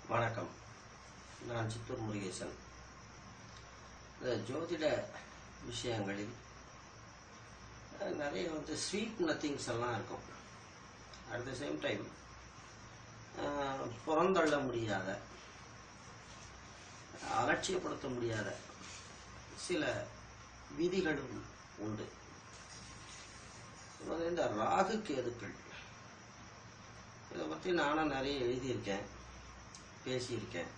வணக்கம் நான் சித்தூர் முருகேசன் இந்த ஜோதிட விஷயங்களில் அஹ், நிறைய வந்து ஸ்வீட் நத்திங்ஸ் எல்லாம் இருக்கும் அட் த சேம் டைம் புறந்தள்ள முடியாத அலட்சியப்படுத்த முடியாத சில விதிகளும் உண்டு வந்து இந்த ராகு கேதுக்கள் இதை பற்றி நானும் நிறைய எழுதியிருக்கேன் பேசியிருக்கேன்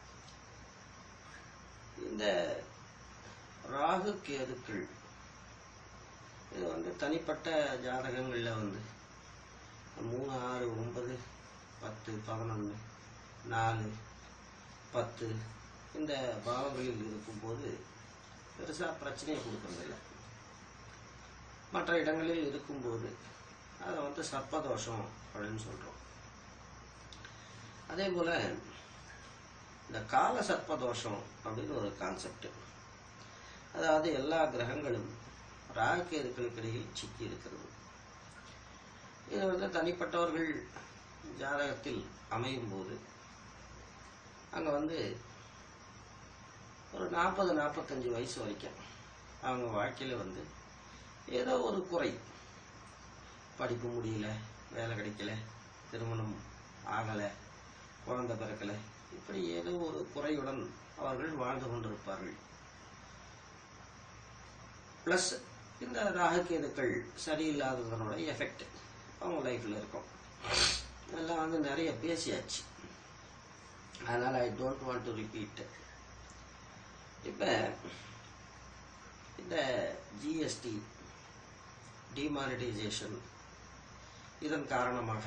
இந்த ராகு கேதுக்கள் இது வந்து தனிப்பட்ட ஜாதகங்களில் வந்து மூணு ஆறு ஒன்பது பத்து பதினொன்று நாலு பத்து இந்த பாவங்களில் இருக்கும்போது பெருசாக பிரச்சனையை கொடுக்கறதில்ல மற்ற இடங்களில் இருக்கும்போது அதை வந்து சர்ப்பதோஷம் அப்படின்னு சொல்கிறோம் அதே போல் இந்த கால சர்ப்பதோஷம் அப்படின்னு ஒரு கான்செப்ட் அதாவது எல்லா கிரகங்களும் ராககேதுக்களுக்கு இடையில் சிக்கி இருக்கிறது இது வந்து தனிப்பட்டவர்கள் ஜாதகத்தில் அமையும் போது அங்கே வந்து ஒரு நாற்பது நாற்பத்தஞ்சு வயசு வரைக்கும் அவங்க வாழ்க்கையில் வந்து ஏதோ ஒரு குறை படிப்பு முடியல வேலை கிடைக்கல திருமணம் ஆகலை குழந்தை பிறக்கலை இப்படி ஏதோ ஒரு குறையுடன் அவர்கள் வாழ்ந்து கொண்டிருப்பார்கள் ப்ளஸ் இந்த ராககேதுக்கள் சரியில்லாததனோட எஃபெக்ட் அவங்க லைஃப்பில் இருக்கும் அதெல்லாம் வந்து நிறைய பேசியாச்சு அதனால் I don't want to repeat இப்போ இந்த ஜிஎஸ்டி டிமானிட்டைசேஷன் இதன் காரணமாக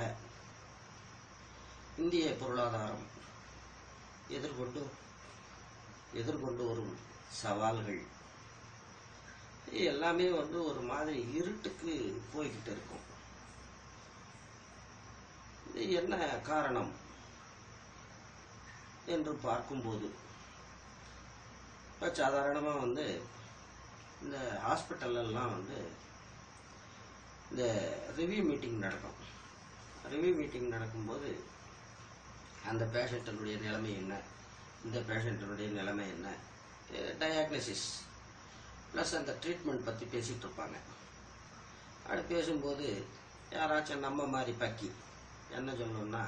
இந்திய பொருளாதாரம் எதிர்கொண்டு எதிர்கொண்டு வரும் சவால்கள் இது எல்லாமே வந்து ஒரு மாதிரி இருட்டுக்கு போய்கிட்டு இருக்கும் இது என்ன காரணம் என்று பார்க்கும்போது இப்போ சாதாரணமாக வந்து இந்த ஹாஸ்பிட்டல்லாம் வந்து இந்த ரிவ்யூ மீட்டிங் நடக்கும் ரிவ்யூ மீட்டிங் நடக்கும்போது அந்த பேஷண்ட்டினுடைய நிலைமை என்ன இந்த பேஷண்ட்டினுடைய நிலைமை என்ன டயாக்னசிஸ் ப்ளஸ் அந்த ட்ரீட்மெண்ட் பற்றி பேசிகிட்டு இருப்பாங்க அப்படி பேசும்போது யாராச்சும் நம்ம மாதிரி பக்கி என்ன சொல்லணும்னா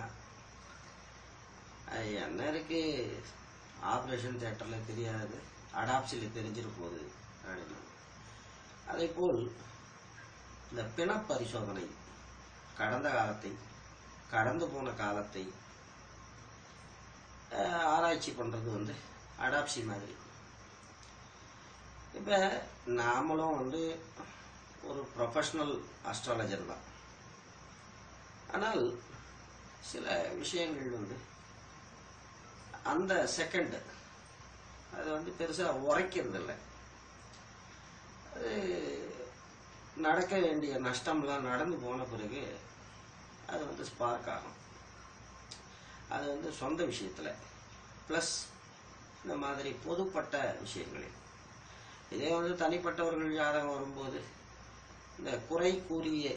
"அது என்ன இருக்கு ஆப்ரேஷன் தேட்டரில் தெரியாது அடாப்சியில் தெரிஞ்சிட போகுது அப்படின்னு அதே போல் இந்த பிண பரிசோதனை கடந்த காலத்தை கடந்து போன காலத்தை அஹ், ஆராய்ச்சி பண்ணுறது வந்து அடாப்சி மாதிரி இப்போ நாமளும் வந்து ஒரு ப்ரொஃபஷ்னல் அஸ்ட்ராலஜர் தான் ஆனால் சில விஷயங்கள் வந்து அந்த செகண்ட் அது வந்து பெருசாக உரைக்கிறது இல்லை அது நடக்க வேண்டிய நஷ்டம்லாம் நடந்து போன பிறகு அது வந்து ஸ்பார்க் ஆகும் அது வந்து சொந்த விஷயத்தில் ப்ளஸ் இந்த மாதிரி பொதுப்பட்ட விஷயங்களில் இதே வந்து தனிப்பட்டவர்கள் ஜாதகம் வரும்போது இந்த குறை கூறிய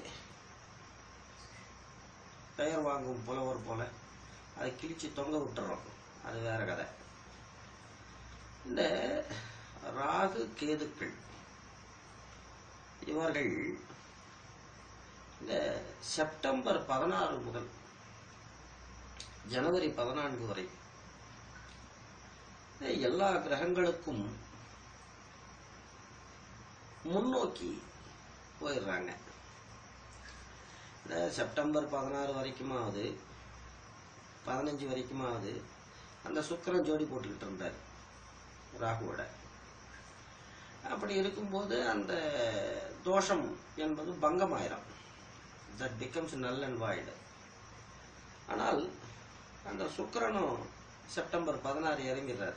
பெயர் வாங்கும் புலவர் போல அதை கிழிச்சு தொங்க விட்டுறோம் அது வேற கதை இந்த ராகு கேதுக்கள் இவர்கள் இந்த செப்டம்பர் பதினாறு முதல் ஜனவரி பதினான்கு வரை இந்த எல்லா கிரகங்களுக்கும் முன்னோக்கி போயிடுறாங்க இந்த செப்டம்பர் பதினாறு வரைக்குமாவது பதினஞ்சு வரைக்குமாவது அந்த சுக்கிரன் ஜோடி போட்டுக்கிட்டு இருந்தார் ராகுவோட அப்படி இருக்கும்போது அந்த தோஷம் என்பது பங்கமாயிரும் that becomes null and void ஆனால் அந்த சுக்கிரனும் செப்டம்பர் பதினாறு இறங்கிறார்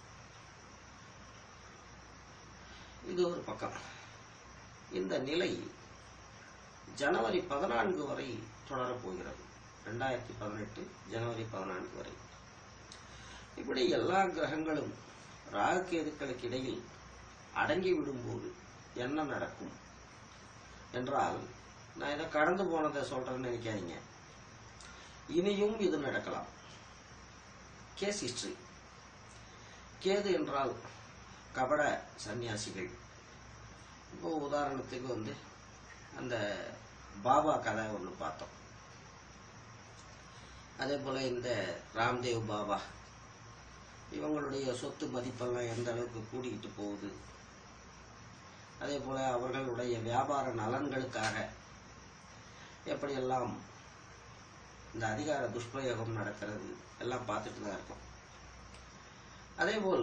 இது ஒரு பக்கம் இந்த நிலை ஜனவரி பதினான்கு வரை தொடரப் போகிறது ரெண்டாயிரத்தி பதினெட்டு ஜனவரி பதினான்கு வரை இப்படி எல்லா கிரகங்களும் ராகுகேதுக்களுக்கு இடையில் அடங்கி விடும்போது என்ன நடக்கும் என்றால் நான் இதை கடந்து போனதை சொல்றேன்னு நினைக்காதீங்க இனியும் இது நடக்கலாம் கேஸ் ஹிஸ்டரி கேது என்றால் கபட சந்நியாசிகள் இப்போ உதாரணத்துக்கு வந்து அந்த பாபா கதை ஒன்று பார்த்தோம் அதே போல் இந்த ராம்தேவ் பாபா இவங்களுடைய சொத்து மதிப்பெல்லாம் எந்த அளவுக்கு கூடிக்கிட்டு போகுது அதே போல் அவர்களுடைய வியாபார நலன்களுக்காக எப்படியெல்லாம் இந்த அதிகார துஷ்பிரயோகம் நடக்கிறது எல்லாம் பார்த்துட்டு தான் இருக்கோம் அதேபோல்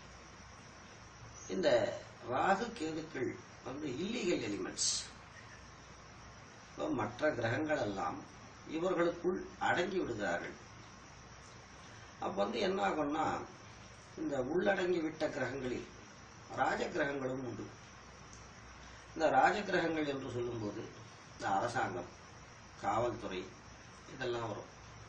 இந்த ராகு கேதுக்கள் வந்து இல்லீகல் எலிமெண்ட்ஸ் மற்ற கிரகங்கள் எல்லாம் இவர்களுக்குள் அடங்கி விடுகிறார்கள் அப்போ வந்து என்ன ஆகும்னா இந்த உள்ளடங்கி விட்ட கிரகங்களில் ராஜ கிரகங்களும் உண்டு இந்த ராஜ கிரகங்கள் என்று சொல்லும்போது இந்த அரசாங்கம் காவல்துறை இதெல்லாம் வரும்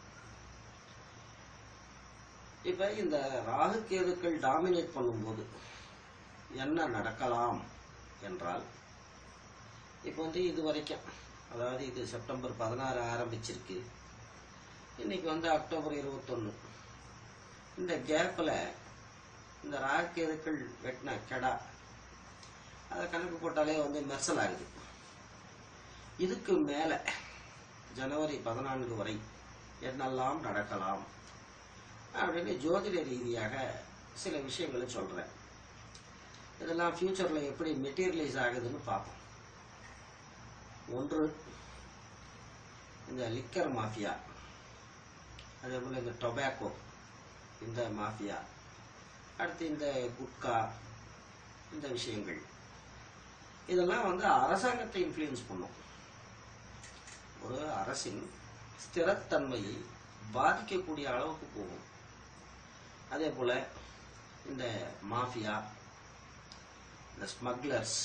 இப்ப இந்த ராகு கேதுக்கள் டாமினேட் பண்ணும்போது என்ன நடக்கலாம் என்றால் இப்போ வந்து இது வரைக்கும் அதாவது இது செப்டம்பர் பதினாறு ஆரம்பிச்சிருக்கு இன்னைக்கு வந்து அக்டோபர் இருபத்தொன்னு இந்த கேப்பில் இந்த ராகு கேதுக்கள் வெட்டின கெடா அதை கணக்கு போட்டாலே வந்து மெர்சல் ஆகுது இதுக்கு மேலே ஜனவரி பதினான்கு வரை என்னெல்லாம் நடக்கலாம் அப்படின்னு ஜோதிட ரீதியாக சில விஷயங்களை சொல்கிறேன் இதெல்லாம் ஃப்யூச்சரில் எப்படி மெட்டீரியலைஸ் ஆகுதுன்னு பார்ப்போம் ஒன்று இந்த லிக்கர் மாஃபியா அதே போல் இந்த டொபாக்கோ இந்த மாஃபியா அடுத்து இந்த குட்கா இந்த விஷயங்கள் இதெல்லாம் வந்து அரசாங்கத்தை இன்ஃப்ளூயன்ஸ் பண்ணும் ஒரு அரசின் ஸ்திரத்தன்மையை பாதிக்கக்கூடிய அளவுக்கு போகும் அதே போல் இந்த மாஃபியா இந்த ஸ்மக்லர்ஸ்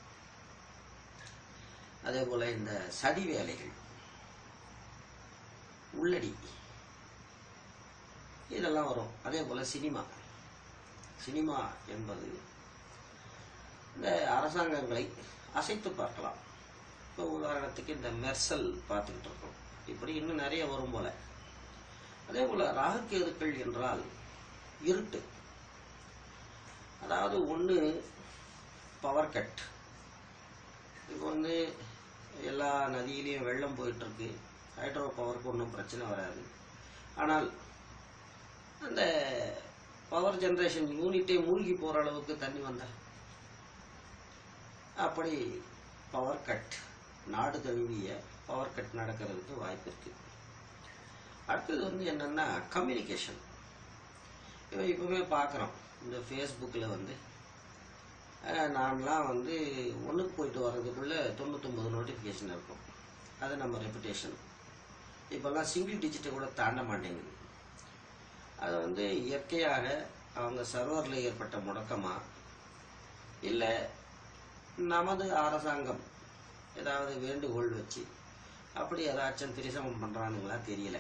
அதே போல் இந்த சதி வேலைகள் உள்ளடி இதெல்லாம் வரும் அதே போல் சினிமா சினிமா என்பது இந்த அரசாங்கங்களை அசைத்து பார்க்கலாம் இப்போ உதாரணத்துக்கு இந்த மெர்சல் பார்த்துக்கிட்டு இருக்கோம் இப்படி இன்னும் நிறைய வரும் போல அதே போல ராகுக்கேதுக்கள் என்றால் இருட்டு அதாவது ஒன்று பவர் கட் இப்போ வந்து எல்லா நதியிலையும் வெள்ளம் போயிட்டு இருக்கு ஹைட்ரோ பவருக்கு ஒன்றும் பிரச்சனை வராது ஆனால் அந்த பவர் ஜெனரேஷன் யூனிட்டே மூழ்கி போகிற அளவுக்கு தண்ணி வந்தா அப்படி பவர் கட் நாடு தழுவிய பவர் கட் நடக்கிறதுக்கு வாய்ப்பு இருக்கு அடுத்தது வந்து என்னன்னா கம்யூனிகேஷன் இப்போ இப்போவே பார்க்குறோம் இந்த ஃபேஸ்புக்கில் வந்து அஹ், நான்லாம் வந்து ஒன்றுக்கு போயிட்டு வர்றதுக்குள்ளே தொண்ணூத்தொம்பது நோட்டிஃபிகேஷன் இருக்கும் அது நம்ம ரெப்புடேஷன் இப்போல்லாம் சிங்கிள் டிஜிட்டை கூட தாண்ட மாட்டேங்குது அது வந்து இயற்கையாக அவங்க சர்வரில் ஏற்பட்ட முடக்கமா இல்லை நமது அரசாங்கம் ஏதாவது வேண்டுகோள் வச்சு அப்படி ஏதாச்சும் திரிசமம் பண்ணுறானுங்களா தெரியல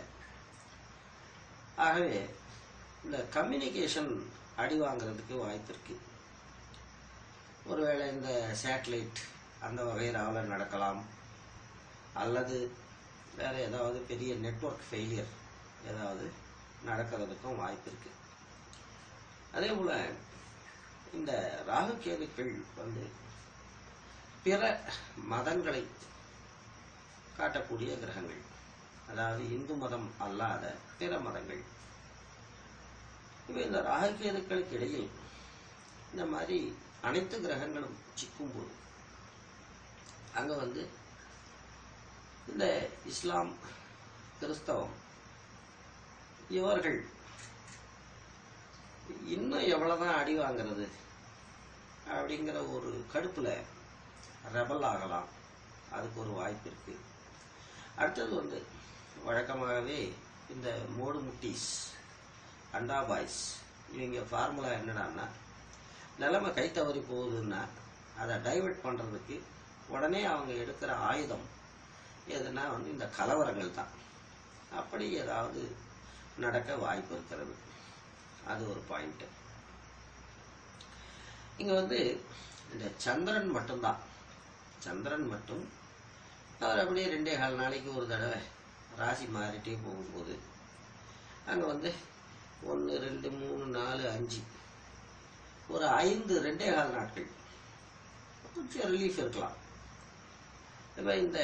ஆகவே இந்த கம்யூனிகேஷன் அடி வாங்குறதுக்கு வாய்ப்பு இருக்கு ஒருவேளை இந்த சேட்டலைட் அந்த வகையில் நடக்கலாம் அல்லது வேற ஏதாவது பெரிய நெட்வொர்க் ஃபெயிலியர் ஏதாவது நடக்கிறதுக்கும் வாய்ப்பு இருக்கு அதே போல இந்த ராகு கேதுக்கள் வந்து பிற மதங்களை காட்டக்கூடிய கிரகங்கள் அதாவது இந்து மதம் அல்லாத பிற மதங்கள் இப்போ இந்த ராகுகேதுக்களுக்கு இடையில் இந்த மாதிரி அனைத்து கிரகங்களும் சிக்கும்போது அங்க வந்து இந்த இஸ்லாம் கிறிஸ்தவம் இவர்கள் இன்னும் எவ்வளவுதான் அடி வாங்குறது அப்படிங்கிற ஒரு கடுப்புல ரெபல் ஆகலாம் அதுக்கு ஒரு வாய்ப்பு இருக்கு அடுத்தது வந்து வழக்கமாகவே இந்த மோடு முட்டீஸ் அண்டா பாய்ஸ் இவங்க ஃபார்முலா என்னடான்னா நிலைமை கை தவறி போகுதுன்னா அதை டைவர்ட் பண்றதுக்கு உடனே அவங்க எடுக்கிற ஆயுதம் எதுனா வந்து இந்த கலவரங்கள் தான் அப்படி ஏதாவது நடக்க வாய்ப்பு இருக்கிறது அது ஒரு பாயிண்ட் இங்க வந்து இந்த சந்திரன் மட்டும்தான் சந்திரன் மட்டும் அவர் அப்படியே ரெண்டே கால் நாளைக்கு ஒரு தடவை ராசி மாறிட்டே போகும்போது அங்கே வந்து ஒன்று ரெண்டு மூணு நாலு அஞ்சு ஒரு ஐந்து ரெண்டே கால் நாட்கள் கொஞ்சம் ரிலீஃப் இருக்கலாம் இப்போ இந்த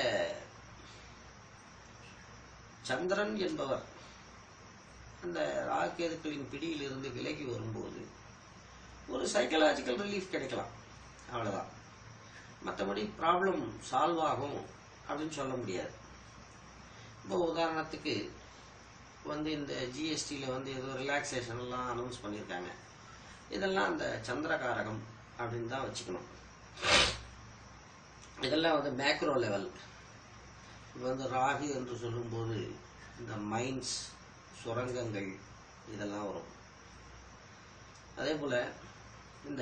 சந்திரன் என்பவர் அந்த ராக்கேதுக்களின் பிடியில் இருந்து விலகி வரும்போது ஒரு சைக்கலாஜிக்கல் ரிலீஃப் கிடைக்கலாம் அவ்வளவுதான் மற்றபடி ப்ராப்ளம் சால்வ் ஆகும் அப்படின்னு சொல்ல முடியாது இப்போ உதாரணத்துக்கு வந்து இந்த ஜிஎஸ்டியில் வந்து ஏதோ ரிலாக்ஸேஷன் எல்லாம் அனௌன்ஸ் பண்ணியிருக்காங்க இதெல்லாம் அந்த சந்திரகாரகம் அப்படின்னு தான் வச்சுக்கணும் இதெல்லாம் வந்து மேக்ரோ லெவல் இப்போ வந்து ராகு என்று சொல்லும்போது இந்த மைன்ஸ் சுரங்கங்கள் இதெல்லாம் வரும் அதே போல் இந்த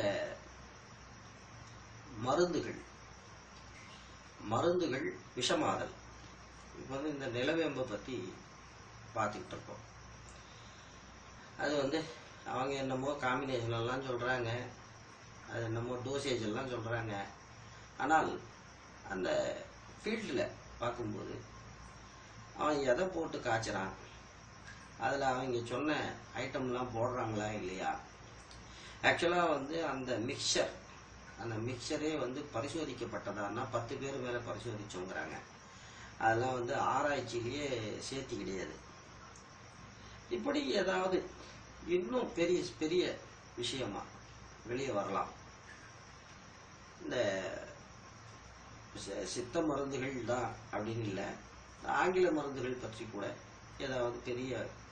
மருந்துகள் மருந்துகள் விஷமாதல் இப்போ வந்து இந்த நிலவேம்பை பற்றி பார்த்துக்கிட்டு இருக்கோம் அது வந்து அவங்க என்னமோ காம்பினேஷன் எல்லாம் சொல்கிறாங்க அது என்னமோ டோசேஜ் எல்லாம் சொல்கிறாங்க ஆனால் அந்த ஃபீல்டில் பார்க்கும்போது அவன் எதை போட்டு காய்ச்சறான் அதில் அவங்க சொன்ன ஐட்டம்லாம் போடுறாங்களா இல்லையா ஆக்சுவலாக வந்து அந்த மிக்சர் அந்த மிக்சரே வந்து பரிசோதிக்கப்பட்டதான்னா பத்து பேர் மேலே பரிசோதிச்சோங்கிறாங்க அதெல்லாம் வந்து ஆராய்ச்சியிலேயே சேர்த்தி கிடையாது இப்படி ஏதாவது இன்னும் பெரிய பெரிய விஷயமா வெளியே வரலாம் இந்த சி- சித்த மருந்துகள் தான் அப்படின்னு இல்லை ஆங்கில மருந்துகள் பற்றி கூட ஏதாவது பெரிய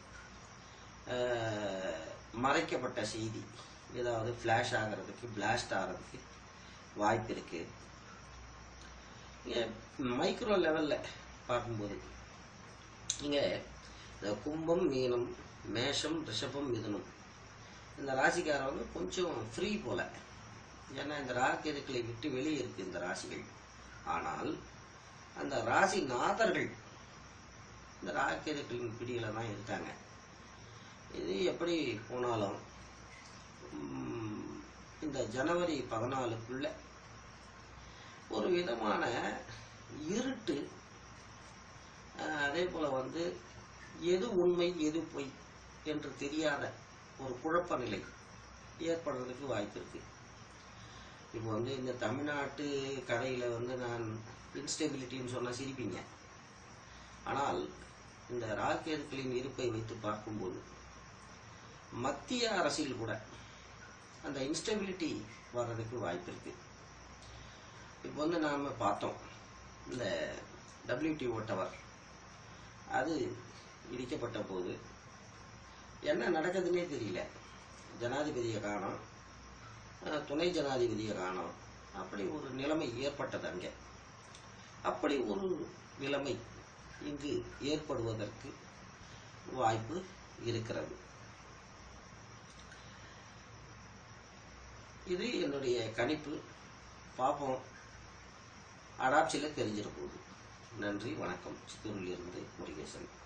அஹ், மறைக்கப்பட்ட செய்தி ஏதாவது ஃப்ளாஷ் ஆகிறதுக்கு பிளாஸ்ட் ஆகிறதுக்கு வாய்ப்பு இருக்கு இங்கே மைக்ரோ லெவலில் பார்க்கும்போது இங்கே இந்த கும்பம் மீனம் மேஷம் ரிஷபம் மிதுனம் இந்த ராசிக்காரவங்க கொஞ்சம் ஃப்ரீ போல ஏன்னா இந்த ராக்கெதுக்களை விட்டு வெளியே இருக்கு இந்த ராசிகள் ஆனால் அந்த ராசி நாதர்கள் இந்த ராக்கெதுக்களின் பிடியில தான் இருக்காங்க இது எப்படி போனாலும் உம், இந்த ஜனவரி பதினாலுக்குள்ள ஒரு விதமான இருட்டு அஹ், அதே போல வந்து எது உண்மை எது பொய் என்று தெரியாத ஒரு குழப்ப நிலை ஏற்படுறதுக்கு வாய்ப்பு இருக்கு இப்போ வந்து இந்த தமிழ்நாட்டு கதையில வந்து நான் இன்ஸ்டெபிலிட்டின்னு சொன்னா சிரிப்பீங்க ஆனால் இந்த ராக்கெதுக்களின் இருப்பை வைத்து பார்க்கும்போது மத்திய அரசில் கூட அந்த இன்ஸ்டெபிலிட்டி வர்றதுக்கு வாய்ப்பு இருக்கு இப்போ வந்து நாம பார்த்தோம் இந்த WTO டவர் அது இடிக்கப்பட்ட போது என்ன நடக்குதுன்னே தெரியல ஜனாதிபதியை காணோம் அஹ், துணை ஜனாதிபதியை காணோம் அப்படி ஒரு நிலைமை ஏற்பட்டது அங்கே அப்படி ஒரு நிலைமை இங்கு ஏற்படுவதற்கு வாய்ப்பு இருக்கிறது இது என்னுடைய கணிப்பு பார்ப்போம் அடாப்சியில் தெரிஞ்சிட போகுது நன்றி வணக்கம் சித்தூரிலிருந்து முருகேசன்